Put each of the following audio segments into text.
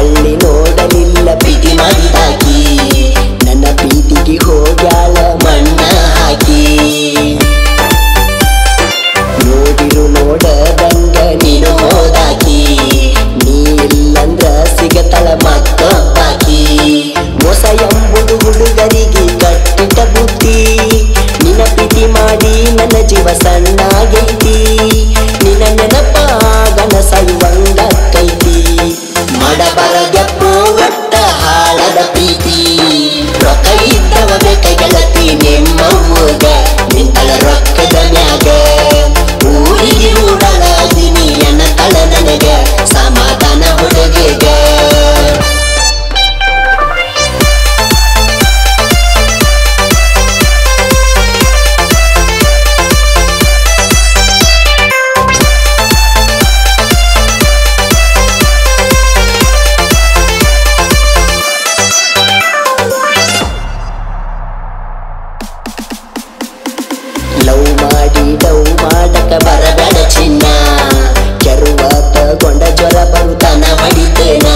ಹಳ್ಳಿ ನೋಡಲಿಲ್ಲ ಪ್ರೀತಿ ಮಾಡಿದಾಕಿ ನನ್ನ ಪ್ರೀತಿಗೆ ಹೋಗ್ಯಾಳ ಮಣ್ಣ ಹಾಕಿ ನೋಡಿರು ನೋಡದಂಗ ನೀನು ಹೋದಾಕಿ ನೀ ಇಲ್ಲಂದ್ರ ಸಿಗತಳ ಮತ್ತೊಬ್ಬಾಕಿ ಮೋಸ ಎಂಬುದು ಹುಡುಗರಿಗೆ ಕಟ್ಟಿಟ ಬುದ್ಧಿ ನಿನ್ನ ಪ್ರೀತಿ ಮಾಡಿ ನನ್ನ ಜೀವ ಸಣ್ಣಾಗೈತಿ ನಿನ್ನ ನೆನಪಾಗನ ಸಾಯುವಂಗೈತಿ ಮಾಡಬಾರದಪ್ಪು ಒಟ್ಟ ಹಾಳದ ಪ್ರೀತಿ ರೊಕ್ಕ ಇದ್ದವ ಬೇಕ ಗೆಳತಿ ನಿಮ್ಮವ್ವಗ ನಿಂತಳ ರೊಕ್ಕದ ಮ್ಯಾಗ ಊರಿಗೆ ಊಡಲ ದಿನಿ ಎನ್ನ ತಳ ನನಗ ಸಮಾಧಾನ ಹುಡುಗಿಗ ಲವ್ ಮಾಡಿ ಡವ್ ಮಾಡಕ ಬರಬೇಡ ಚಿನ್ನ ಕೆರುವ ತಗೊಂಡ ಜ್ವರ ಬರುತ್ತಾನ ಹೊಡಿತೇನ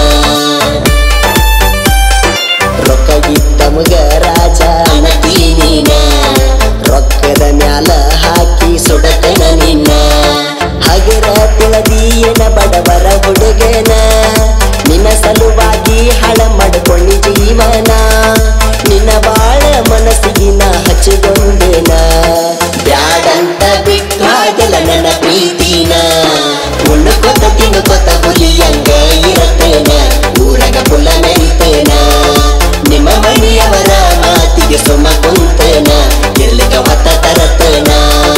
ರೊಕ್ಕ ಇದ್ದಮಗ ರಾಜ ಅನತಿ ನೀನ ರೊಕ್ಕದ ಮ್ಯಾಲ ಹಾಕಿ ಸುಡತನ ನಿನ್ನ ಹಗರ ತಿಳದಿಯನ ಬಡವರ ಹುಡುಗನ ನಿನ್ನ ಸಲುವಾಗಿ ಹಳ ಮಾಡ್ಕೊಂಡಿ ಜೀವನ ನಿನ್ನ ಬಾಳ ಮನಸ್ಸಿಗಿನ ಹಚ್ಚಿಕೊಂಡೇನ ಬ್ಯಾಡಂತ ಬಿಟ್ಟು ಹಾಗೆಲ್ಲ ನನ್ನ ಪ್ರೀತಿನ ಉಣ್ಣುಕೊತ ತಿನ್ನುಕೊತ ಹುಲಿಯಂಗ ಇರತ್ತೇನ ಊರಗ ಪುಲ್ಲ ಮೆರಿತೇನ ನಿಮ್ಮ ಮನೆಯವರ ಮಾತಿಗೆ ಸುಮ್ಮ ಕುಂತೇನ ಇರ್ಲಿಕ್ಕ ಹೊತ್ತ ತರತೇನ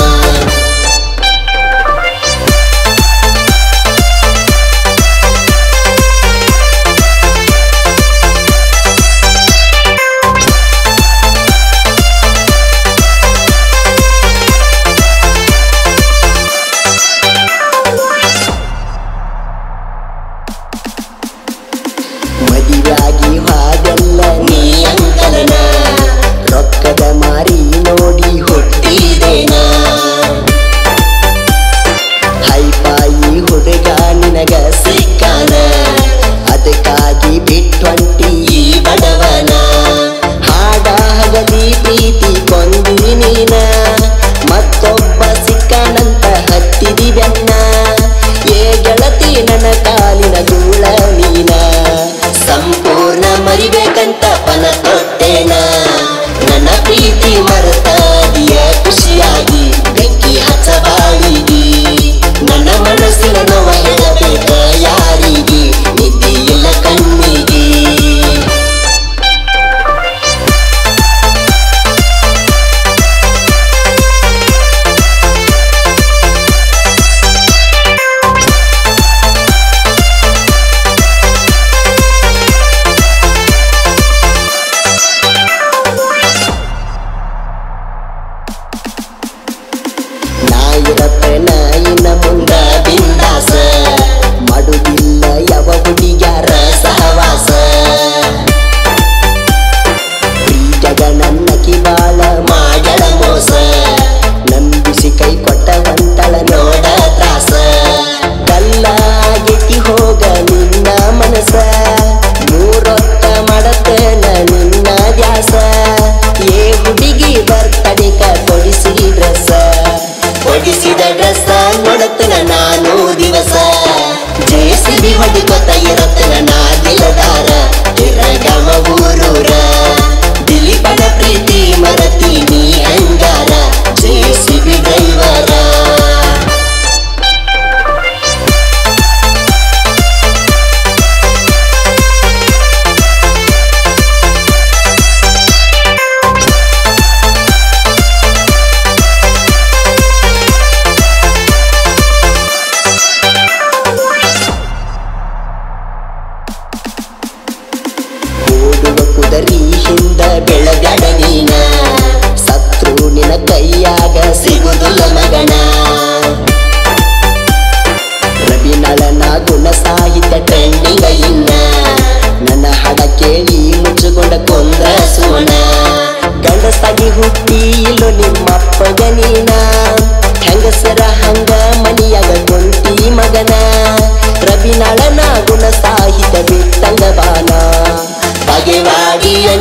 ಮದುವಾಗಿ ಹಾಗೆಲ್ಲ ನೀ ಅಂಕಲನ ರೊಕ್ಕದ ಮಾರಿ ನೋಡಿ ಹುಟ್ಟಿದೇನ ಹೈಪಾಯಿ ಹುಡುಗ ನಿನಗ ಸಿಕ್ಕಾನ ಅದಕ್ಕಾಗಿ ಬಿಟ್ಟೊಂಟಿ ಈ ಬಡವನ ಹಾಡ ಹಗಲಿ ಪ್ರೀತಿ ಕೊಂದಿ ನೀನ ಮತ್ತೊಬ್ಬ ಸಿಕ್ಕಾನಂತ ಹತ್ತಿದಿ ಬೆನ್ನ ಏ ಗೆಳತಿ ನನ್ನ ಕಾಲಿನ ಧೂಳ ನೀನ ಸಂಪೂರ್ಣ ಮರಿಬೇಕಂತ ಪನ ತೊಟ್ಟೆನ ನನ್ನ ಪ್ರೀತಿ ಮರತಾದಿಯ ಖುಷಿಯಾಗಿ ಬೆಂಕಿ ಹಚ್ಚಬಾಳಿಗಿ ನನ್ನ ಮನಸ್ಸಿನ ನೋವ ಹೇಳಬೇಕ ಯಾರಿಗೆ ನಿದ್ದೆ ಇಲ್ಲ ಕಣ್ಣಿಗೆ ನಾಯಿರಪ್ಪನ ಇನ್ನ ಮುಂದ ಬಿಂದಾಸ ಮಾಡುದಿಲ್ಲ ಯಾವ ಹುಡುಗ್ಯಾರ ಸಹವಾಸ ಪ್ರೀತಗ ನನ್ನ ಕಿವಾಳ ಮಾಡಳ ಮೋಸ ನಂಬಿಸಿ ಕೈ ಕೊಟ್ಟವಂತಳ ನೋಡ ತ್ರಾಸ ಕಲ್ಲಾಗೆತಿ ಹೋಗ ನಿನ್ನ ಮನಸ ಮೂರೊತ್ತ ಮಾಡತನ ನಿನ್ನ ದ್ಯಾಸ ಏ ಹುಡುಗಿ ಬರ್ತಡಿಕ ಕೊಡಿಸಿ ಡ್ರೆಸ್ ಕೊಡಿಸಿದ ಡ್ರೆಸ್ ನೋಡತನ ನಾನು ದಿವಸ ಜೇಸಿಬಿ ಹೊಡಿಕೊತ ಇರತನ ನಾ ದಿಲದಾರ ತಿರಗಮ ಊರೂರ ದಿಲೀಪನ ಪ್ರೀತಿ ಮರತೀನಿ ಅಂಗಾರ ಜೇಸಿಬಿ ಡ್ರೈವರ ಓಡುವ ಕುದರಿ ಹಿಂದ ಬೆಳಗ್ಯಾಡ ನೀನ ಸತ್ರು ನಿನ ಕೈಯಾಗ ಸಿಗುದಿಲ್ಲ ಮಗನ ರವಿನಳನ ಗುಣ ಸಾಹಿತ್ಯ ಟ್ರೆಂಡಿಂಗ ಇನ್ನ ನನ್ನ ಹಡ ಕೇಳಿ ಮುಚ್ಚುಕೊಂಡ ಕೊಂದ ಸುವಣ ಗಂಡಸಾಗಿ ಹುಟ್ಟಿ ಇಲ್ಲೋ ನಿಮ್ಮಪ್ಪಗ ನೀನ ಹೆಂಗಸರ ಹಂಗ ಮನಿಯಾಗ ಕುಂತಿ ಮಗನ ರವಿನಳನ ಗುಣ ಸಾಹಿತ್ಯ ಬಿಟ್ಟಂಗ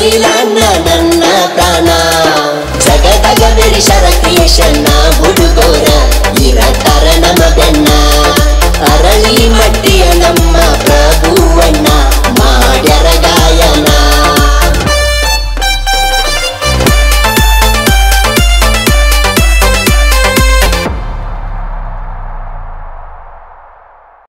ಅನಿಲ ಅಣ್ಣ ನನ್ನ ಪ್ರಾಣ ಜಗದಾಗ ಬೇರೆ ಶರ ಕ್ರಿಯೇಷನ್